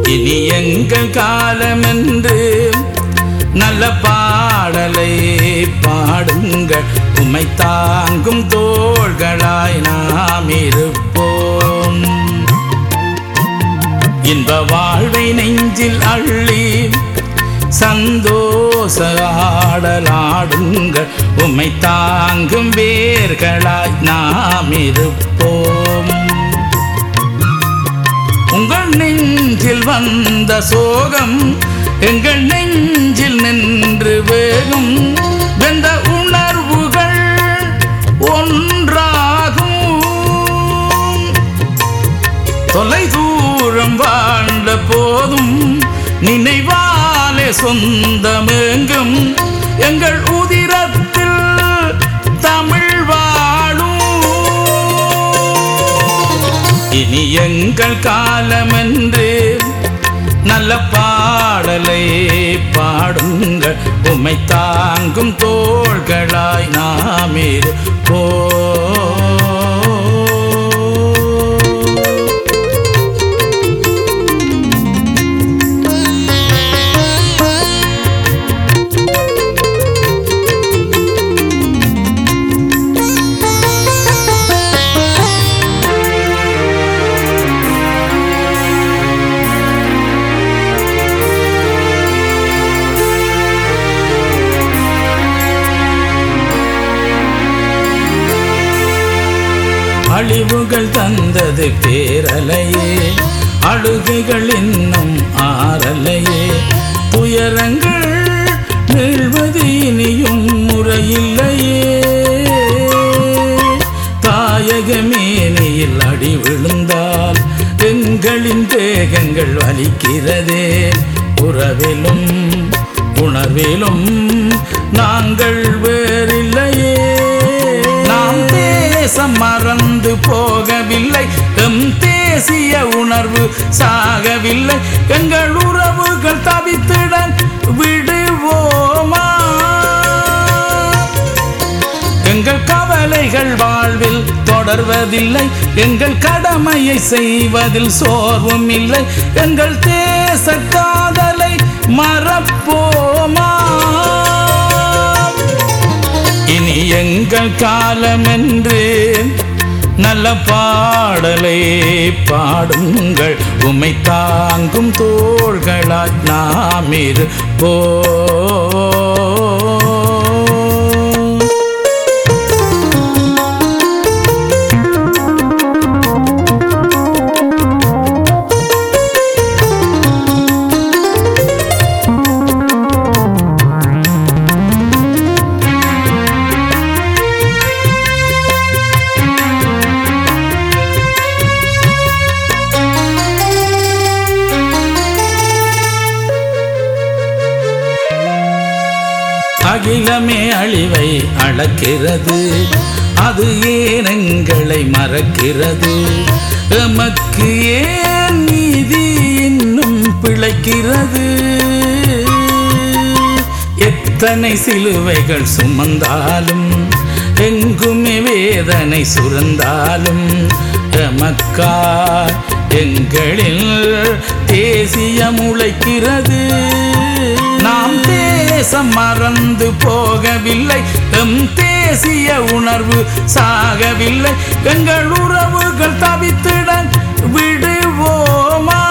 இனி எங்கள் காலமென்று நல்ல பாடலை பாடுங்கள் உமை தாங்கும் தோள்களாய் நாம் இருப்போம் இன்ப வாழ்வை நெஞ்சில் அள்ளி சந்தோஷ ஆடலாடுங்கள் உம்மை தாங்கும் வேர்களாய் நாம் இருப்போம் உங்கள் நெஞ்சில் வந்த சோகம் எங்கள் நெஞ்சில் நின்று வேகும் வெந்த உணர்வுகள் ஒன்றாகும் தொலை தூரம் வாழ்ந்த போதும் நினைவாலே சொந்தமெங்கும் எங்கள் உதிரத்தில் தமிழ் வாழும் இனி எங்கள் காலமென்று நல்ல பாடலை பாடுங்கள் உம்மை தாங்கும் தோள்களாய் நாம் இருப்போம் அழிவுகள் தந்தது பேரலையே அழுகைகள் இன்னும் ஆறலையே துயரங்கள் மீள்வது இனியும் முறையில்லையே தாயக மேனியில் அடி விழுந்தால் எங்களின் தேகங்கள் வலிக்கிறதே உறவிலும் உணர்விலும் நாங்கள் வேறில்லையே நாம் தேசம் மறந்து போகவில்லை எம் தேசிய உணர்வு சாகவில்லை எங்கள் உறவுகள் தவித்திட விடுவோமா எங்கள் கவலைகள் வாழ்வில் தொடர்வதில்லை எங்கள் கடமையை செய்வதில் சோர்வும் இல்லை எங்கள் தேச காதலை மறப்போமா இனி எங்கள் காலமென்று நல்ல பாடலை பாடுங்கள் உமை தாங்கும் தோள்களாய் நாம் இருப்போம் அகிலமே அழிவை அளக்கிறது அது ஏன் எங்களை மறக்கிறது எமக்கு ஏன் நீதி இன்னும் பிழைக்கிறது எத்தனை சிலுவைகள் சுமந்தாலும் எங்குமே வேதனை சுரந்தாலும் எமக்கா எங்களில் தேசியம் உழைக்கிறது நாம் தேசம் மறந்து போகவில்லை எம் தேசிய உணர்வு சாகவில்லை எங்கள் உறவுகள் தவித்திட விடுவோமா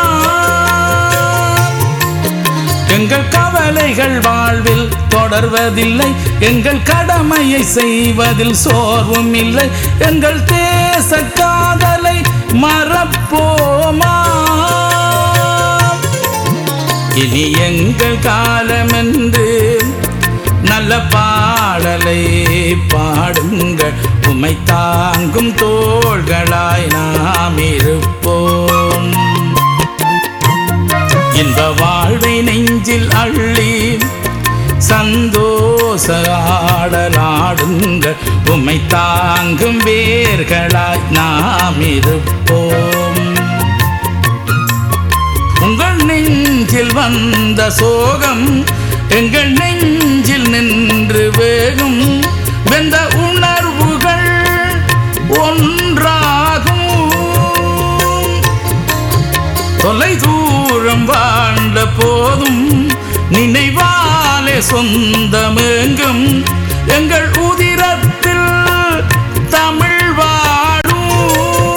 எங்கள் கவலைகள் வாழ்வில் தொடர்வதில்லை எங்கள் கடமையை செய்வதில் சோர்வும் இல்லை எங்கள் தேச காதலை மறப்போமா இனி எங்கள் காலமென்று நல்ல பாடலை பாடுங்கள் உமை தாங்கும் தோள்களாய் நாம் இருப்போம் இன்ப வாழ்வை நெஞ்சில் அள்ளி சந்தோஷ ஆடலாடுங்கள் உம்மை தாங்கும் வேர்களாய் நாம் இருப்போம் உங்கள் நெஞ்சில் வந்த சோகம் எங்கள் நெஞ்சில் நின்று வேகும் வெந்த உணர்வுகள் ஒன்றாகும் தொலை தூரம் வாழ்ந்த போதும் நினைவாலே சொந்தமெங்கும் எங்கள் உதிரத்தில் தமிழ் வாழும்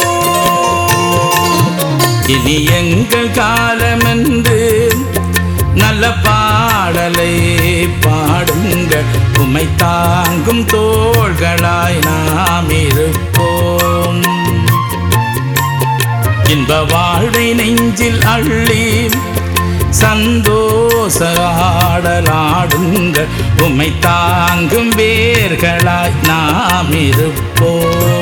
இனி எங்கள் காலமென்று நல்ல பாடலை பாடுங்கள் உமை தாங்கும் தோள்களாய் நாம் இருப்போம் இன்ப வாழ்வை நெஞ்சில் அள்ளி சந்தோஷ ஆடலாடுங்கள் உமை தாங்கும் வேர்களாய் நாம் இருப்போம்